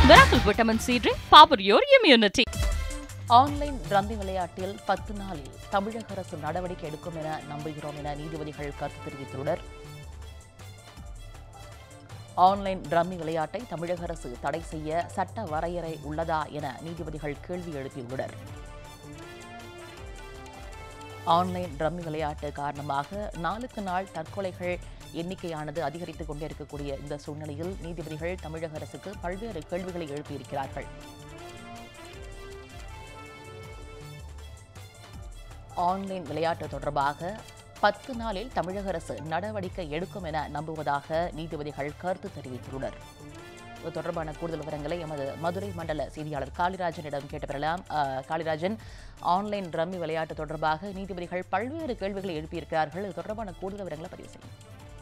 Miracle Vitamin C drink, power your immunity. Online rummy விளையாட்டில் பத்து நாளில் தமிழக அரசு நடவடிக்கை எடுக்கும் என நம்புகிறோம் என நீதிபதிகள் கருத்து தெரிவித்துள்ளனர் ஆன்லைன் ரம்மி விளையாட்டை தமிழக அரசு தடை செய்ய சட்ட வரையறை உள்ளதா என நீதிபதிகள் கேள்வி எழுப்பியுள்ளனர் ஆன்லைன் ரம்மி விளையாட்டு காரணமாக நாளுக்கு நாள் தற்கொலைகள் எண்ணிக்கையானது அதிகரித்துக் கொண்டே இருக்கக்கூடிய இந்த சூழ்நிலையில் நீதிபதிகள் தமிழக அரசுக்கு பல்வேறு கேள்விகளை எழுப்பியிருக்கிறார்கள் ஆன்லைன் விளையாட்டு தொடர்பாக பத்து நாளில் தமிழக அரசு நடவடிக்கை எடுக்கும் என நம்புவதாக நீதிபதிகள் கருத்து தெரிவித்துள்ளனர் இது தொடர்பான கூடுதல் விவரங்களை எமது மதுரை மண்டல செய்தியாளர் காளிராஜனிடம் கேட்டு பெறலாம் அஹ், காளிராஜன் ஆன்லைன் ரம்மி விளையாட்டு தொடர்பாக நீதிபதிகள் பல்வேறு கேள்விகளை எழுப்பியிருக்கிறார்கள் இது தொடர்பான கூடுதல் விவரங்களை பதிவு செய்யும்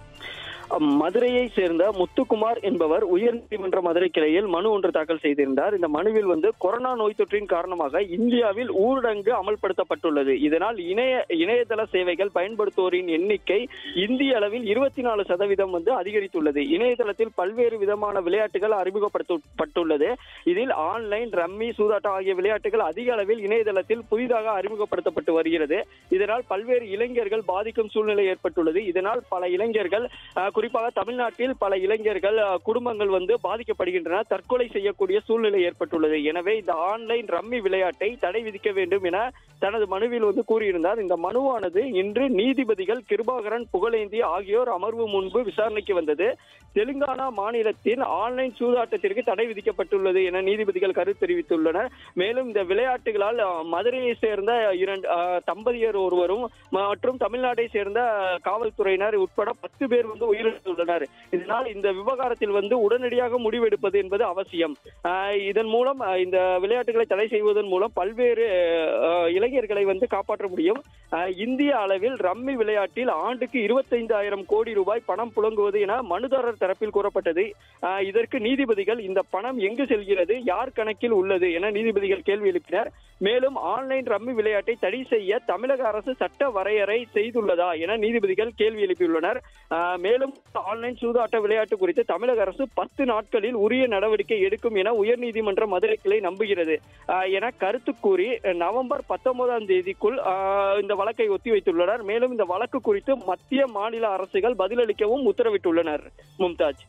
மதுரையை சேர்ந்த முத்துக்குமார் என்பவர் உயர்நீதிமன்ற மதுரை கிளையில் மனு ஒன்று தாக்கல் செய்திருந்தார் இந்த மனுவில் வந்து கொரோனா நோய் தொற்றின் காரணமாக இந்தியாவில் ஊரடங்கு அமல்படுத்தப்பட்டுள்ளது இதனால் இணைய இணையதள சேவைகள் பயன்படுத்துவோரின் எண்ணிக்கை இந்திய அளவில் இருபத்தி நாலு சதவீதம் வந்து அதிகரித்துள்ளது இணையதளத்தில் பல்வேறு விதமான விளையாட்டுகள் அறிமுகப்படுத்தப்பட்டுள்ளது இதில் ஆன்லைன் ரம்மி சூதாட்டம் ஆகிய விளையாட்டுகள் அதிக அளவில் இணையதளத்தில் புதிதாக அறிமுகப்படுத்தப்பட்டு வருகிறது இதனால் பல்வேறு இளைஞர்கள் பாதிக்கும் சூழ்நிலை ஏற்பட்டுள்ளது இதனால் பல இளைஞர்கள் அஹ், குறிப்பாக தமிழ்நாட்டில் பல இளைஞர்கள் அஹ், குடும்பங்கள் வந்து பாதிக்கப்படுகின்றன தற்கொலை செய்யக்கூடிய சூழ்நிலை ஏற்பட்டுள்ளது எனவே இந்த ஆன்லைன் ரம்மி விளையாட்டை தடை விதிக்க வேண்டும் என தனது மனுவில் வந்து கூறியிருந்தார் இந்த மனுவானது இன்று நீதிபதிகள் கிருபாகரன் புகழேந்தி ஆகியோர் அமர்வு முன்பு விசாரணைக்கு வந்தது தெலுங்கானா மாநிலத்தின் ஆன்லைன் சூதாட்டத்திற்கு தடை விதிக்கப்பட்டுள்ளது என நீதிபதிகள் கருத்து தெரிவித்துள்ளனர் மேலும் இந்த விளையாட்டுகளால் அஹ், மதுரையை சேர்ந்த இரண்டு அஹ், தம்பதியர் ஒருவரும் மற்றும் தமிழ்நாட்டை சேர்ந்த காவல்துறையினர் உட்பட பத்து பேர் வந்து உயிரிழந்துள்ளனர் இதனால் இந்த விவகாரத்தில் வந்து உடனடியாக முடிவெடுப்பது என்பது அவசியம் அஹ், இதன் மூலம் அஹ், இந்த விளையாட்டுகளை தடை செய்வதன் மூலம் பல்வேறு அஹ், இளைஞர்களை வந்து காப்பாற்ற முடியும் அஹ், இந்திய அளவில் ரம்மி விளையாட்டில் ஆண்டுக்கு இருபத்தைந்தாயிரம் கோடி ரூபாய் பணம் புழங்குவது என மனுதாரர் தரப்பில் கூறப்பட்டது அஹ், இதற்கு நீதிபதிகள் இந்த பணம் எங்கு செல்கிறது யார் கணக்கில் உள்ளது என நீதிபதிகள் கேள்வி எழுப்பினர் மேலும் ஆன்லைன் ரம்மி விளையாட்டை தடை செய்ய தமிழக அரசு சட்ட வரையறை செய்துள்ளதா என நீதிபதிகள் கேள்வி எழுப்பியுள்ளனர் அஹ், மேலும் ஆன்லைன் சூதாட்ட விளையாட்டு குறித்து தமிழக அரசு பத்து நாட்களில் உரிய நடவடிக்கை எடுக்கும் என உயர்நீதிமன்ற மதுரை கிளை நம்புகிறது அஹ், என கருத்து கூறி நவம்பர் பத்தொன்பதாம் தேதிக்குள் அஹ், இந்த வழக்கை ஒத்திவைத்துள்ளனர் மேலும் இந்த வழக்கு குறித்து மத்திய மாநில அரசுகள் பதிலளிக்கவும் உத்தரவிட்டுள்ளனர் மும்தாஜ்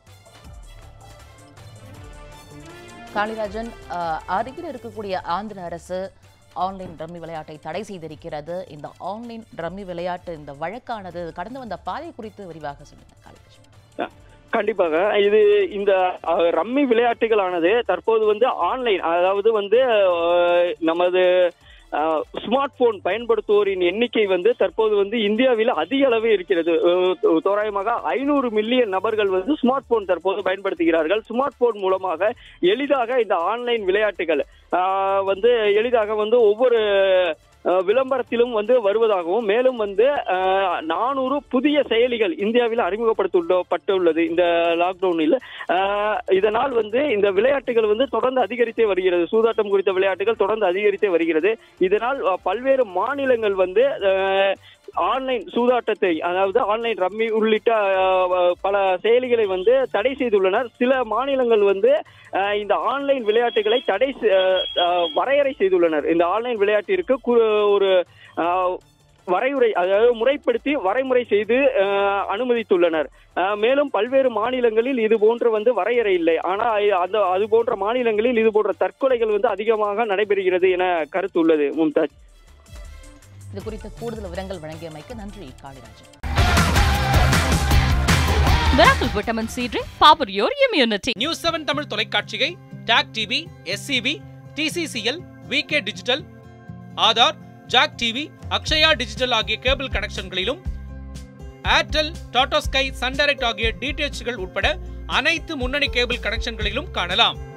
காளிராஜன் அஹ், அருகில் இருக்கக்கூடிய ஆந்திர அரசு ஆன்லைன் ரம்மி விளையாட்டை தடை செய்திருக்கிறது இந்த ஆன்லைன் ரம்மி விளையாட்டு இந்த வழக்கானது கடந்து வந்த பாதை குறித்து விரிவாக சொல்லுங்க காளிராஜன் கண்டிப்பாக இது இந்த அஹ், ரம்மி விளையாட்டுகளானது தற்போது வந்து ஆன்லைன் அதாவது வந்து அஹ், நமது ஸ்மார்ட் போன் பயன்படுத்துவோரின் எண்ணிக்கை வந்து தற்போது வந்து இந்தியாவில் அதிக அளவு இருக்கிறது அஹ், தோராயமாக ஐநூறு மில்லியன் நபர்கள் வந்து ஸ்மார்ட் போன் தற்போது பயன்படுத்துகிறார்கள் ஸ்மார்ட் போன் மூலமாக எளிதாக இந்த ஆன்லைன் விளையாட்டுகள் அஹ், வந்து எளிதாக வந்து ஒவ்வொரு அஹ், விளம்பரத்திலும் வந்து வருவதாகவும் மேலும் வந்து நானூறு புதிய செயலிகள் இந்தியாவில் அறிமுகப்படுத்தப்பட்டுள்ளது இந்த லாக்டவுனில் அஹ், இதனால் வந்து இந்த விளையாட்டுகள் வந்து தொடர்ந்து அதிகரித்தே வருகிறது சூதாட்டம் குறித்த விளையாட்டுகள் தொடர்ந்து அதிகரித்தே வருகிறது இதனால் அஹ், பல்வேறு மாநிலங்கள் வந்து அஹ், ஆன்லைன் சூதாட்டத்தை அதாவது ஆன்லைன் ரம்மி உள்ளிட்ட அஹ், பல செயலிகளை வந்து தடை செய்துள்ளனர் சில மாநிலங்கள் வந்து அஹ், இந்த ஆன்லைன் விளையாட்டுகளை தடை செ- அஹ், வரையறை செய்துள்ளனர் இந்த ஆன்லைன் விளையாட்டிற்கு கு- ஒரு அஹ், வரைமுறை அதாவது முறைப்படுத்தி வரைமுறை செய்து அஹ், அனுமதித்துள்ளனர் அஹ், மேலும் பல்வேறு மாநிலங்களில் இது போன்ற வந்து வரையறை இல்லை ஆனால் அந்த அது போன்ற மாநிலங்களில் இது போன்ற தற்கொலைகள் வந்து அதிகமாக நடைபெறுகிறது என கருத்து உள்ளது மும்தாஜ் இது குறித்த கூடுதல் விவரங்கள் வழங்கியமைக்கு நன்றி Kalirajan Miracle Vitamin C drink, power your immunity. News seven Tamil தொலைக்காட்சியை TAC TV SCB TCCL VK digital Aadhaar Jack TV Akshaya digital ஆகிய கேபிள் கனெக்ஷன்களிலும் Airtel Tata Sky Sun Direct ஆகிய டிடிஎச்கள் உட்பட அனைத்து முன்னணி கேபிள் கனெக்ஷன்களிலும் காணலாம்